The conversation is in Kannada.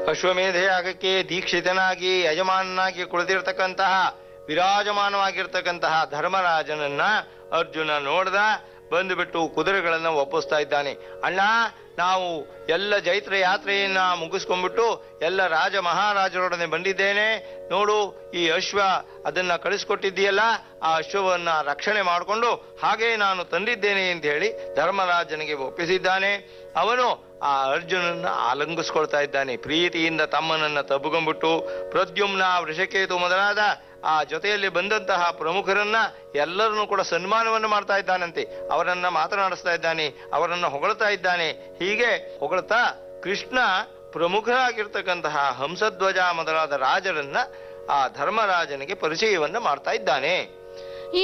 ಅಶ್ವಮೇಧ ಯಾಗಕ್ಕೆ ದೀಕ್ಷಿತನಾಗಿ ಯಜಮಾನನಾಗಿ ಕುಳಿತಿರ್ತಕ್ಕಂತಹ ವಿರಾಜಮಾನವಾಗಿರ್ತಕ್ಕಂತಹ ಧರ್ಮರಾಜನನ್ನ ಅರ್ಜುನ ನೋಡ್ದ ಬಂದುಬಿಟ್ಟು ಕುದುರೆಗಳನ್ನ ಒಪ್ಪಿಸ್ತಾ ಇದ್ದಾನೆ ಅಣ್ಣ ನಾವು ಎಲ್ಲ ಜೈತ್ರ ಯಾತ್ರೆಯನ್ನ ಮುಗಿಸ್ಕೊಂಡ್ಬಿಟ್ಟು ಎಲ್ಲ ರಾಜ ಮಹಾರಾಜರೊಡನೆ ಬಂದಿದ್ದೇನೆ ನೋಡು ಈ ಅಶ್ವ ಅದನ್ನ ಕಳಿಸ್ಕೊಟ್ಟಿದ್ದೀಯಲ್ಲ ಆ ಅಶ್ವವನ್ನ ರಕ್ಷಣೆ ಮಾಡಿಕೊಂಡು ಹಾಗೆ ನಾನು ತಂದಿದ್ದೇನೆ ಅಂತ ಹೇಳಿ ಧರ್ಮರಾಜನಿಗೆ ಒಪ್ಪಿಸಿದ್ದಾನೆ ಅವನು ಆ ಅರ್ಜುನನ್ನ ಆಲಂಗಿಸ್ಕೊಳ್ತಾ ಇದ್ದಾನೆ ಪ್ರೀತಿಯಿಂದ ತಮ್ಮನನ್ನ ತಬ್ಬುಗೊಂಬಿಟ್ಟು ಪ್ರದ್ಯುಮ್ನ ವೃಷಕೇತು ಮೊದಲಾದ ಆ ಜೊತೆಯಲ್ಲಿ ಬಂದಂತಹ ಪ್ರಮುಖರನ್ನ ಎಲ್ಲರನ್ನೂ ಕೂಡ ಸನ್ಮಾನವನ್ನು ಮಾಡ್ತಾ ಇದ್ದಾನಂತೆ ಅವರನ್ನ ಮಾತನಾಡಿಸ್ತಾ ಇದ್ದಾನೆ ಅವರನ್ನ ಹೊಗಳ್ತಾ ಇದ್ದಾನೆ ಹೀಗೆ ಹೊಗಳ್ತಾ ಕೃಷ್ಣ ಪ್ರಮುಖರಾಗಿರ್ತಕ್ಕಂತಹ ಹಂಸಧ್ವಜ ಮೊದಲಾದ ರಾಜರನ್ನ ಆ ಧರ್ಮರಾಜನಿಗೆ ಪರಿಚಯವನ್ನ ಮಾಡ್ತಾ ಇದ್ದಾನೆ